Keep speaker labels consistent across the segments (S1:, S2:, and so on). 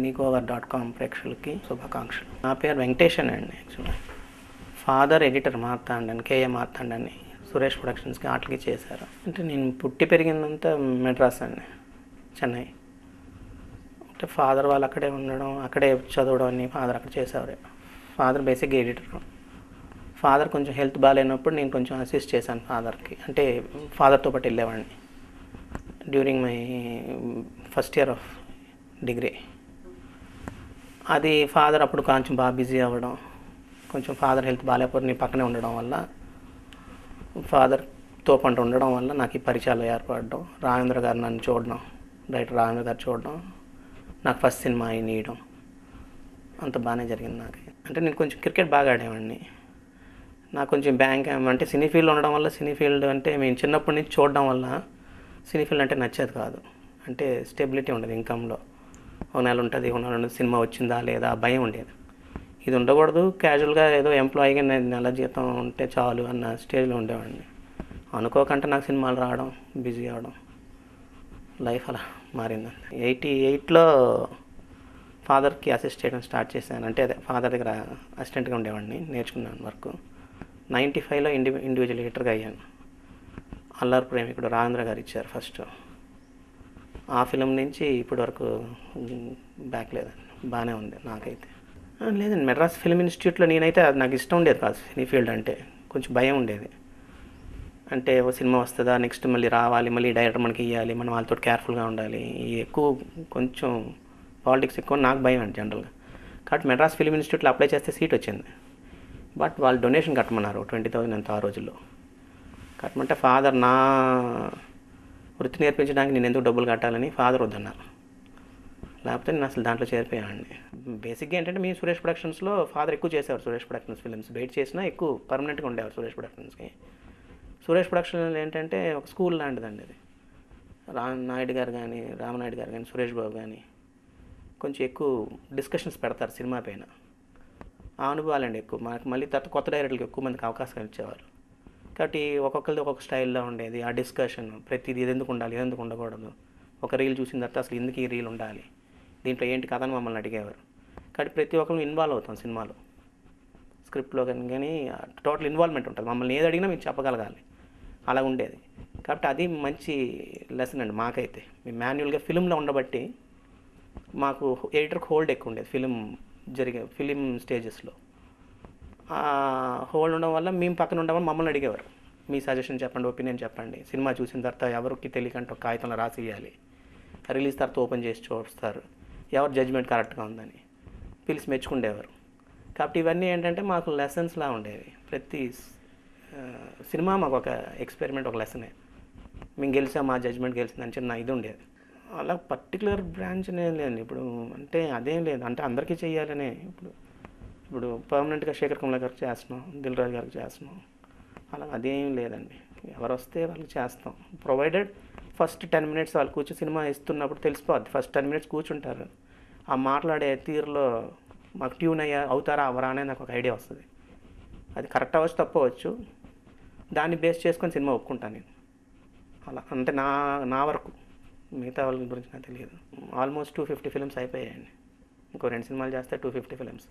S1: make over dot com ప్రేక్షకులకి శుభాకాంక్షలు నా పేరు వెంకటేషన్ అండి యాక్చువల్గా ఫాదర్ ఎడిటర్ మార్తాండని కేఏ మార్తాండని సురేష్ ప్రొడక్షన్స్కి ఆటలకి చేశారు అంటే నేను పుట్టి పెరిగిందంతా మెడ్రాస్ అండి చెన్నై అంటే ఫాదర్ వాళ్ళు అక్కడే ఉండడం అక్కడే చదవడం అని ఫాదర్ అక్కడ చేసేవారు ఫాదర్ బేసిక్గా ఎడిటర్ ఫాదర్ కొంచెం హెల్త్ బాగాలేనప్పుడు నేను కొంచెం అసిస్ట్ చేశాను ఫాదర్కి అంటే ఫాదర్తో పాటు వెళ్ళేవాడిని during my first year of degree అది ఫాదర్ అప్పుడు కొంచెం బాగా బిజీ అవ్వడం కొంచెం ఫాదర్ హెల్త్ బాగాలేకపోతే నీ పక్కనే ఉండడం వల్ల ఫాదర్తో పాటు ఉండడం వల్ల నాకు ఈ పరిచయాలు ఏర్పడడం రాజేంద్ర గారు నన్ను చూడడం డైరెక్టర్ రాజేంద్ర గారు చూడడం నాకు ఫస్ట్ సినిమా అయినయడం అంత బాగానే జరిగింది నాకు అంటే నేను కొంచెం క్రికెట్ బాగా ఆడేవాడిని నాకు కొంచెం బ్యాంక్ అంటే సినీ ఫీల్డ్ ఉండడం వల్ల సినీ ఫీల్డ్ అంటే మేము చిన్నప్పటి నుంచి చూడడం వల్ల సినీ ఫీల్డ్ అంటే నచ్చేది కాదు అంటే స్టెబిలిటీ ఉండదు ఇన్కంలో ఒక నెల ఉంటుంది ఒక నెల ఉండదు సినిమా వచ్చిందా లేదా ఆ భయం ఉండేది ఇది ఉండకూడదు క్యాజువల్గా ఏదో ఎంప్లాయీగా నేను నెల జీతం ఉంటే చాలు అన్న స్టేజ్లో ఉండేవాడిని అనుకోకుండా నాకు సినిమాలు రావడం బిజీ అవడం లైఫ్ అలా మారిందండి ఎయిటీ ఎయిట్లో ఫాదర్కి అసిస్ట్ చేయడం స్టార్ట్ చేశాను అంటే అదే ఫాదర్ దగ్గర అసిస్టెంట్గా ఉండేవాడిని నేర్చుకున్నాను వర్క్ నైంటీ ఫైవ్లో ఇండి ఇండివిజువల్ ఎడిటర్గా అయ్యాను అల్లారు ప్రేమికుడు రాజేంద్ర గారు ఇచ్చారు ఫస్ట్ ఆ ఫిలిం నుంచి ఇప్పటి వరకు బ్యాక్ లేదండి బాగానే ఉంది నాకైతే ఆ, లేదండి మెడ్రాస్ ఫిలిం ఇన్స్టిట్యూట్లో నేనైతే అది నాకు ఇష్టం ఉండేది కాదు సినీ ఫీల్డ్ అంటే కొంచెం భయం ఉండేది అంటే ఓ సినిమా వస్తుందా నెక్స్ట్ మళ్ళీ రావాలి మళ్ళీ డైరెక్టర్ మనకి ఇవ్వాలి మనం వాళ్ళతో కేర్ఫుల్గా ఉండాలి ఈ ఎక్కువ కొంచెం పాలిటిక్స్ ఎక్కువ నాకు భయం అండి జనరల్గా కాబట్టి మెడ్రాస్ ఫిలిం ఇన్స్టిట్యూట్లో అప్లై చేస్తే సీట్ వచ్చింది బట్ వాళ్ళు డొనేషన్ కట్టమన్నారు ట్వంటీ థౌసండ్ అంత ఆ రోజుల్లో కట్టమంటే ఫాదర్ నా వృత్తి నేర్పించడానికి నేను ఎందుకు డబ్బులు కట్టాలని ఫాదర్ వద్దన్నారు లేకపోతే నేను అసలు దాంట్లో చేరిపోయానండి బేసిక్గా ఏంటంటే మీ సురేష్ ప్రొడక్షన్స్లో ఫాదర్ ఎక్కువ చేసేవారు సురేష్ ప్రొడక్షన్స్ ఫిలిమ్స్ వెయిట్ చేసినా ఎక్కువ పర్మనెంట్గా ఉండేవారు సురేష్ ప్రొడక్షన్స్కి సురేష్ ప్రొడక్షన్ ఏంటంటే ఒక స్కూల్ లాంటిదండి అది రామ్ నాయుడు గారు కానీ రామనాయుడు గారు కానీ సురేష్ బాబు కానీ కొంచెం ఎక్కువ డిస్కషన్స్ పెడతారు సినిమా పైన ఆ అనుభవాలండి ఎక్కువ మనకు మళ్ళీ తర్వాత కొత్త డైరెక్టర్లకు ఎక్కువ మందికి అవకాశం ఇచ్చేవారు కాబట్టి ఒక్కొక్కరిది ఒక్కొక్క స్టైల్లో ఉండేది ఆ డిస్కషన్ ప్రతిదీ ఇది ఎందుకు ఉండాలి ఇది ఎందుకు ఉండకూడదు ఒక రీల్ చూసిన తర్వాత అసలు ఎందుకు ఈ రీల్ ఉండాలి దీంట్లో ఏంటి కథ అని మమ్మల్ని అడిగేవారు కాబట్టి ప్రతి ఒక్కరు ఇన్వాల్వ్ అవుతాం సినిమాలో స్క్రిప్ట్లో కానీ కానీ టోటల్ ఇన్వాల్వ్మెంట్ ఉంటుంది మమ్మల్ని ఏది అడిగినా మీరు చెప్పగలగాలి అలా ఉండేది కాబట్టి అది మంచి లెసన్ అండి మాకైతే మేము మాన్యువల్గా ఫిలింలో ఉండబట్టి మాకు ఎడిటర్కి హోల్డ్ ఎక్కువ ఉండేది ఫిలిం జరిగే ఫిలిం స్టేజెస్లో హోల్డ్ ఉండడం వల్ల మేము పక్కన ఉండడం వల్ల మమ్మల్ని అడిగేవారు మీ సజెషన్ చెప్పండి ఒపీనియన్ చెప్పండి సినిమా చూసిన తర్వాత ఎవరికి తెలియకంటే ఒక కాగితంలో రాసి ఇవ్వాలి రిలీజ్ తర్వాత ఓపెన్ చేసి చూస్తారు ఎవరు జడ్జ్మెంట్ కరెక్ట్గా ఉందని పిలిచి మెచ్చుకుండేవారు కాబట్టి ఇవన్నీ ఏంటంటే మాకు లెసన్స్లా ఉండేవి ప్రతి ఆ, సినిమా మాకు ఒక ఎక్స్పెరిమెంట్ ఒక లెసనే మేము గెలిచాం మా జడ్జ్మెంట్ గెలిచిందని చిన్న ఇది ఉండేది అలా పర్టికులర్ బ్రాంచ్ అనేది లేదు ఇప్పుడు అంటే అదేం లేదు అంటే అందరికీ చేయాలనే ఇప్పుడు ఇప్పుడు పర్మనెంట్గా శేఖర్ కమల గారికి చేస్తున్నాం దిల్ రాజు గారికి చేస్తున్నాం అలా అదేం లేదండి ఎవరు వస్తే వాళ్ళకి చేస్తాం ప్రొవైడెడ్ ఫస్ట్ టెన్ మినిట్స్ వాళ్ళు కూర్చొని సినిమా ఇస్తున్నప్పుడు తెలిసిపోద్ది ఫస్ట్ టెన్ మినిట్స్ కూర్చుంటారు ఆ మాట్లాడే తీరులో మాకు ట్యూన్ అయ్యా అవుతారా అవరా అనేది నాకు ఒక ఐడియా వస్తుంది అది కరెక్ట్ అవ్వచ్చు తప్పవచ్చు దాన్ని బేస్ చేసుకొని సినిమా ఒప్పుకుంటాను నేను అలా అంటే నా నా వరకు మిగతా వాళ్ళ గురించి నాకు తెలియదు ఆల్మోస్ట్ టూ ఫిఫ్టీ ఫిల్మ్స్ అయిపోయాయండి ఇంకో రెండు సినిమాలు చేస్తే టూ ఫిఫ్టీ ఫిల్మ్స్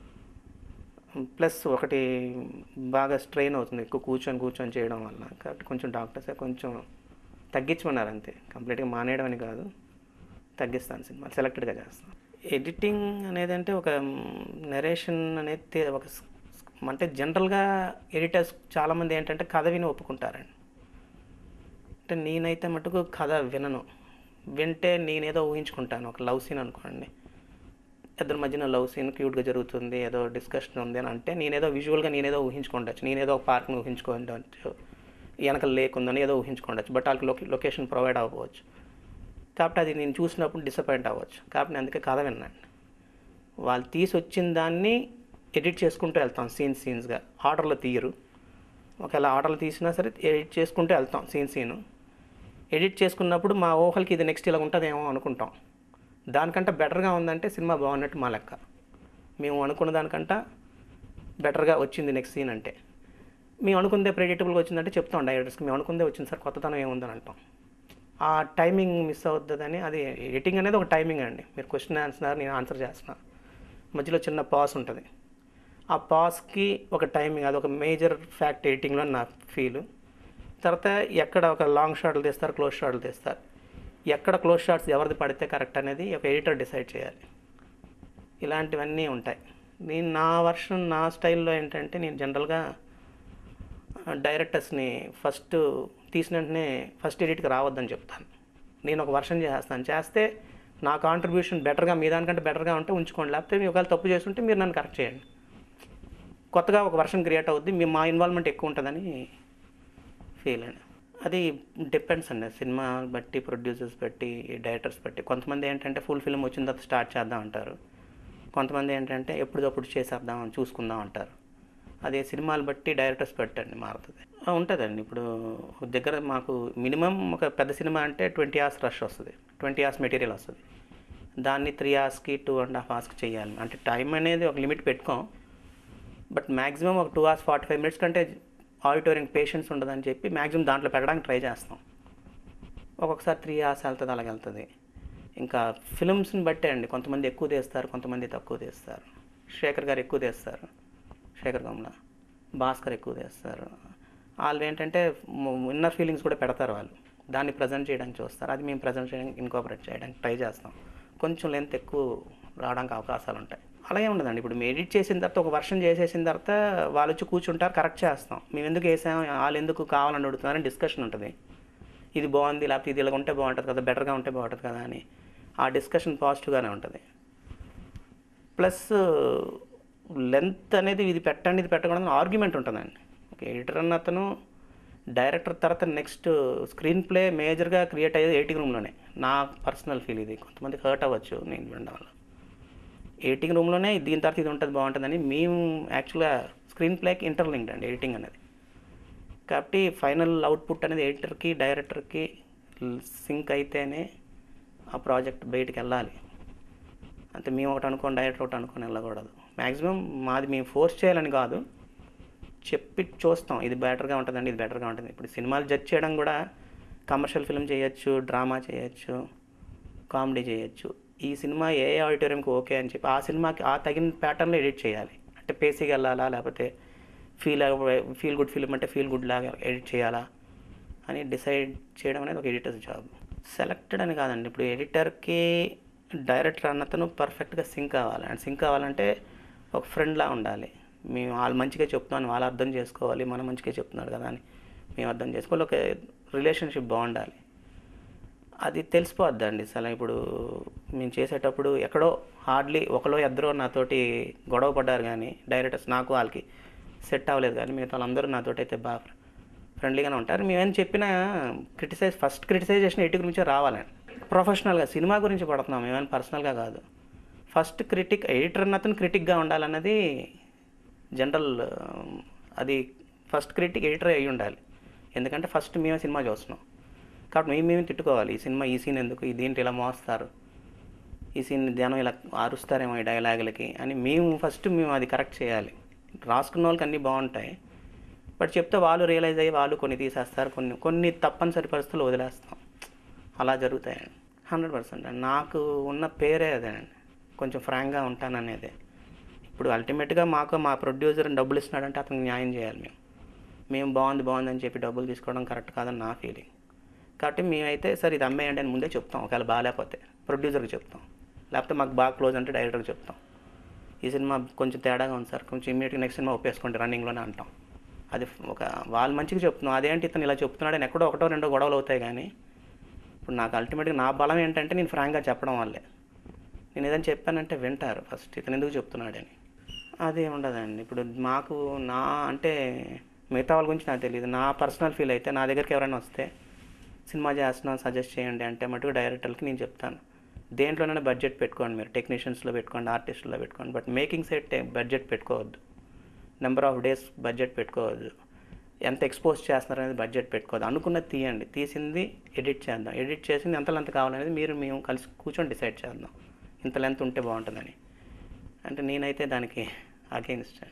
S1: ప్లస్ ఒకటి బాగా స్ట్రెయిన్ అవుతుంది ఎక్కువ కూర్చొని కూర్చొని చేయడం వల్ల కాబట్టి కొంచెం డాక్టర్స్ కొంచెం తగ్గించమన్నారు అంతే కంప్లీట్గా మానేయడం అని కాదు తగ్గిస్తాను సినిమా సెలెక్టెడ్గా చేస్తాను ఎడిటింగ్ అనేది అంటే ఒక నరేషన్ అనేది తే- ఒక స్- అంటే జనరల్గా ఎడిటర్స్ చాలామంది ఏంటంటే కథ విని ఒప్పుకుంటారండి అంటే నేనైతే మటుకు కథ వినను వింటే నేనేదో ఊహించుకుంటాను ఒక లవ్ సీన్ అనుకోండి ఇద్దరి మధ్యన లవ్ సీన్ క్యూట్గా జరుగుతుంది ఏదో డిస్కషన్ ఉంది అని అంటే నేనేదో విజువల్గా నేనేదో ఊహించుకోండొచ్చు నేనేదో ఒక పార్క్ని ఊహించుకోండొచ్చు వెనక లేక్ ఉందని ఏదో ఊహించుకోండొచ్చు బట్ వాళ్ళకి లొకే లొకేషన్ ప్రొవైడ్ అవ్వవచ్చు కాబట్టి అది నేను చూసినప్పుడు డిసప్పాయింట్ అవ్వచ్చు కాబట్టి నేను అందుకే కథ విన్నాను వాళ్ళు తీసి వచ్చిన దాన్ని ఎడిట్ చేసుకుంటూ వెళ్తాం సీన్ సీన్స్గా ఆర్డర్లో తీయరు ఒకవేళ ఆర్డర్లు తీసినా సరే ఎడిట్ చేసుకుంటూ వెళ్తాం సీన్ సీను ఎడిట్ చేసుకున్నప్పుడు మా ఊహలకి ఇది నెక్స్ట్ ఇలా ఉంటుందేమో అనుకుంటాం దానికంటే బెటర్గా ఉందంటే సినిమా బాగున్నట్టు మా లెక్క మేము అనుకున్న దానికంటే బెటర్గా వచ్చింది నెక్స్ట్ సీన్ అంటే మేము అనుకుందే ప్రెడిక్టబుల్గా వచ్చిందంటే చెప్తాం డైరెక్టర్స్కి మేము అనుకుందే వచ్చింది సార్ కొత్తతనం ఏముందని అంటాం ఆ టైమింగ్ మిస్ అవుతుందని అది ఎడిటింగ్ అనేది ఒక టైమింగ్ అండి మీరు క్వశ్చన్ ఆన్సర్ నేను ఆన్సర్ చేస్తున్నా మధ్యలో చిన్న పాస్ ఉంటుంది ఆ పాస్కి ఒక టైమింగ్ అది ఒక మేజర్ ఫ్యాక్ట్ ఎడిటింగ్లో నా ఫీల్ తర్వాత ఎక్కడ ఒక లాంగ్ షాట్లు తీస్తారు క్లోజ్ షాట్లు తీస్తారు ఎక్కడ క్లోజ్ షాట్స్ ఎవరిది పడితే కరెక్ట్ అనేది ఒక ఎడిటర్ డిసైడ్ చేయాలి ఇలాంటివన్నీ ఉంటాయి నేను నా వర్షన్ నా స్టైల్లో ఏంటంటే నేను జనరల్గా డైరెక్టర్స్ని ఫస్ట్ తీసిన వెంటనే ఫస్ట్ ఎడిట్కి రావద్దని చెప్తాను నేను ఒక వర్షన్ చేస్తాను చేస్తే నా కాంట్రిబ్యూషన్ బెటర్గా మీ దానికంటే బెటర్గా ఉంటే ఉంచుకోండి లేకపోతే మీరు ఒకవేళ తప్పు చేస్తుంటే మీరు నన్ను కరెక్ట్ చేయండి కొత్తగా ఒక వర్షన్ క్రియేట్ అవుద్ది మీ మా ఇన్వాల్వ్మెంట్ ఎక్కువ ఉంటుందని ఫీల్ అండి అది డిపెండ్స్ అండి సినిమా బట్టి ప్రొడ్యూసర్స్ బట్టి డైరెక్టర్స్ బట్టి కొంతమంది ఏంటంటే ఫుల్ ఫిల్మ్ వచ్చిన తర్వాత స్టార్ట్ చేద్దాం అంటారు కొంతమంది ఏంటంటే ఎప్పుడప్పుడు చేసేద్దాం చూసుకుందాం అంటారు అదే సినిమాలు బట్టి డైరెక్టర్స్ పెట్టండి మారుతుంది ఆ, ఉంటుందండి ఇప్పుడు ఒక దగ్గర మాకు మినిమం ఒక పెద్ద సినిమా అంటే ట్వంటీ అవర్స్ రష్ వస్తుంది ట్వంటీ అవర్స్ మెటీరియల్ వస్తుంది దాన్ని త్రీ అవర్స్కి టూ అండ్ హాఫ్ అవర్స్కి చేయాలి అంటే టైం అనేది ఒక లిమిట్ పెట్టుకోం బట్ మ్యాక్సిమం ఒక two hours forty five minutes కంటే ఆడిటోరియం పేషెన్స్ ఉండదని చెప్పి మ్యాక్సిమం దాంట్లో పెట్టడానికి ట్రై చేస్తాం ఒక్కొక్కసారి త్రీ అవర్స్ వెళ్తుంది అలాగ వెళ్తుంది ఇంకా ఫిల్మ్స్ని బట్టే అండి కొంతమంది ఎక్కువ తీస్తారు కొంతమంది తక్కువ తీస్తారు శేఖర్ గారు ఎక్కువ తీస్తారు శేఖర్ కమల భాస్కర్ ఎక్కువ తీస్తారు వాళ్ళు ఏంటంటే ఇన్నర్ ఫీలింగ్స్ కూడా పెడతారు వాళ్ళు దాన్ని ప్రజెంట్ చేయడానికి చూస్తారు అది మేము ప్రజెంట్ చేయడానికి ఇన్కాపరేట్ చేయడానికి ట్రై చేస్తాం కొంచెం లెంత్ ఎక్కువ రావడానికి అవకాశాలు ఉంటాయి అలాగే ఉండదండి ఇప్పుడు మేము ఎడిట్ చేసిన తర్వాత ఒక వర్షన్ చేసేసిన తర్వాత వాళ్ళు వచ్చి కూర్చుంటారు కరెక్ట్ చేస్తాం మేము ఎందుకు వేసాం వాళ్ళు ఎందుకు కావాలని అడుగుతున్నారని డిస్కషన్ ఉంటుంది ఇది బాగుంది లేకపోతే ఇది ఇలా ఉంటే బాగుంటుంది కదా బెటర్గా ఉంటే బాగుంటుంది కదా అని ఆ డిస్కషన్ పాజిటివ్గానే ఉంటుంది ప్లస్ లెంత్ అనేది ఇది పెట్టండి ఇది పెట్టకూడదు ఆర్గ్యుమెంట్ ఉంటుందండి ఓకే ఎడిటర్ అన్న అతను డైరెక్టర్ తర్వాత నెక్స్ట్ స్క్రీన్ ప్లే మేజర్గా క్రియేట్ అయ్యేది ఎయిటింగ్ రూమ్లోనే నా పర్సనల్ ఫీల్ ఇది కొంతమంది హర్ట్ అవ్వచ్చు నేను వినడం వల్ల ఎడిటింగ్ రూమ్లోనే దీని తర్వాత ఇది ఉంటుంది బాగుంటుందని మేము యాక్చువల్గా స్క్రీన్ ప్లేకి ఇంటర్లింక్డ్ అండి ఎడిటింగ్ అనేది కాబట్టి ఫైనల్ అవుట్పుట్ అనేది ఎడిటర్కి డైరెక్టర్కి సింక్ అయితేనే ఆ ప్రాజెక్ట్ బయటికి వెళ్ళాలి అంటే మేము ఒకటి అనుకోని డైరెక్టర్ ఒకటి అనుకొని వెళ్ళకూడదు మ్యాక్సిమం మాది మేము ఫోర్స్ చేయాలని కాదు చెప్పి చూస్తాం ఇది బెటర్గా ఉంటుందండి ఇది బెటర్గా ఉంటుంది ఇప్పుడు సినిమాలు జడ్జ్ చేయడం కూడా కమర్షియల్ ఫిల్మ్ చేయొచ్చు డ్రామా చేయొచ్చు కామెడీ చేయొచ్చు ఈ సినిమా ఏ ఆడిటోరియంకి ఓకే అని చెప్పి ఆ సినిమాకి ఆ తగిన ప్యాటర్న్లో ఎడిట్ చేయాలి అంటే పేసీగా వెళ్ళాలా లేకపోతే ఫీల్ ఫీల్ గుడ్ ఫిల్మ్ అంటే ఫీల్ గుడ్ లాగా ఎడిట్ చేయాలా అని డిసైడ్ చేయడం అనేది ఒక ఎడిటర్ జాబ్ సెలెక్టెడ్ అని కాదండి ఇప్పుడు ఎడిటర్కి డైరెక్టర్ అన్నతను పర్ఫెక్ట్గా సింక్ అవ్వాలి అండ్ సింక్ అవ్వాలంటే ఒక ఫ్రెండ్లా ఉండాలి మేము వాళ్ళు మంచిగా చెప్తున్నాను వాళ్ళు అర్థం చేసుకోవాలి మనం మంచిగా చెప్తున్నాడు కదా అని మేము అర్థం చేసుకోవాలి ఒక రిలేషన్షిప్ బాగుండాలి అది తెలిసిపోద్దండి అసలు ఇప్పుడు మేము చేసేటప్పుడు ఎక్కడో హార్డ్లీ ఒకలో ఇద్దరు నాతోటి గొడవ పడ్డారు కానీ డైరెక్టర్స్ నాకు వాళ్ళకి సెట్ అవ్వలేదు కానీ మిగతా వాళ్ళందరూ నాతోటి అయితే బాగా ఫ్రెండ్లీగానే ఉంటారు మేమేం చెప్పినా క్రిటిసైజ్ ఫస్ట్ క్రిటిసైజేషన్ ఎటు గురించే రావాలండి ప్రొఫెషనల్గా సినిమా గురించి పడుతున్నాం మేమేమైనా పర్సనల్గా కాదు ఫస్ట్ క్రిటిక్ ఎడిటర్ అన్నతను క్రిటిక్గా ఉండాలన్నది జనరల్ అది ఫస్ట్ క్రిటిక్ ఎడిటర్ అయి ఉండాలి ఎందుకంటే ఫస్ట్ మేమే సినిమా చూస్తున్నాం కాబట్టి మేము మేమే తిట్టుకోవాలి ఈ సినిమా ఈ సీన్ ఎందుకు ఈ దీంట్లో ఇలా మోస్తారు ఈ సీన్ జనం ఇలా అరుస్తారేమో ఈ డైలాగులకి అని మేము ఫస్ట్ మేము అది కరెక్ట్ చేయాలి రాసుకున్న వాళ్ళకి అన్నీ బాగుంటాయి బట్ చెప్తే వాళ్ళు రియలైజ్ అయ్యి వాళ్ళు కొన్ని తీసేస్తారు కొన్ని కొన్ని తప్పనిసరి పరిస్థితులు వదిలేస్తాం అలా జరుగుతాయండి హండ్రెడ్ పర్సెంట్ నాకు ఉన్న పేరే అదేనండి కొంచెం ఫ్రాంక్గా ఉంటాననేదే ఇప్పుడు అల్టిమేట్గా మాకు మా ప్రొడ్యూసర్ డబ్బులు ఇస్తున్నాడంటే అతనికి న్యాయం చేయాలి మేము మేము బాగుంది బాగుంది అని చెప్పి డబ్బులు తీసుకోవడం కరెక్ట్ కాదని నా ఫీలింగ్ కాబట్టి మేమైతే సరే ఇది అమ్మేయండి అని ముందే చెప్తాం ఒకవేళ బాగాలేకపోతే ప్రొడ్యూసర్కి చెప్తాం లేకపోతే మాకు బాగా క్లోజ్ అంటే డైరెక్టర్కి చెప్తాం ఈ సినిమా కొంచెం తేడాగా ఉంది సార్ కొంచెం ఇమీడియట్గా నెక్స్ట్ సినిమా ఒప్పేసుకోండి రన్నింగ్లోనే అంటాం అది ఒక వాళ్ళు మంచిగా చెప్తున్నాం అదేంటి ఇతను ఇలా చెప్తున్నాడని ఎక్కడో ఒకటో రెండో గొడవలు అవుతాయి కానీ ఇప్పుడు నాకు అల్టిమేట్గా నా బలం ఏంటంటే నేను ఫ్రాంక్గా చెప్పడం వల్లే నేను ఏదైనా చెప్పానంటే వింటారు ఫస్ట్ ఇతను ఎందుకు చెప్తున్నాడని అది ఉండదండి ఇప్పుడు మాకు నా అంటే మిగతా వాళ్ళ గురించి నాకు తెలియదు నా పర్సనల్ ఫీల్ అయితే నా దగ్గరికి ఎవరైనా వస్తే సినిమా చేస్తున్నాం సజెస్ట్ చేయండి అంటే మటుకు డైరెక్టర్కి నేను చెప్తాను దేంట్లోనైనా బడ్జెట్ పెట్టుకోండి మీరు టెక్నీషియన్స్లో పెట్టుకోండి ఆర్టిస్టులో పెట్టుకోండి బట్ మేకింగ్ సైడ్ బడ్జెట్ పెట్టుకోవద్దు నెంబర్ ఆఫ్ డేస్ బడ్జెట్ పెట్టుకోవద్దు ఎంత ఎక్స్పోజ్ చేస్తున్నారు అనేది బడ్జెట్ పెట్టుకోవద్దు అనుకున్నది తీయండి తీసింది ఎడిట్ చేద్దాం ఎడిట్ చేసింది ఎంత లెంత్ కావాలనేది మీరు మేము కలిసి కూర్చొని డిసైడ్ చేద్దాం ఇంత లెంత్ ఉంటే బాగుంటుందని అంటే నేనైతే దానికి అగెయిన్స్ట్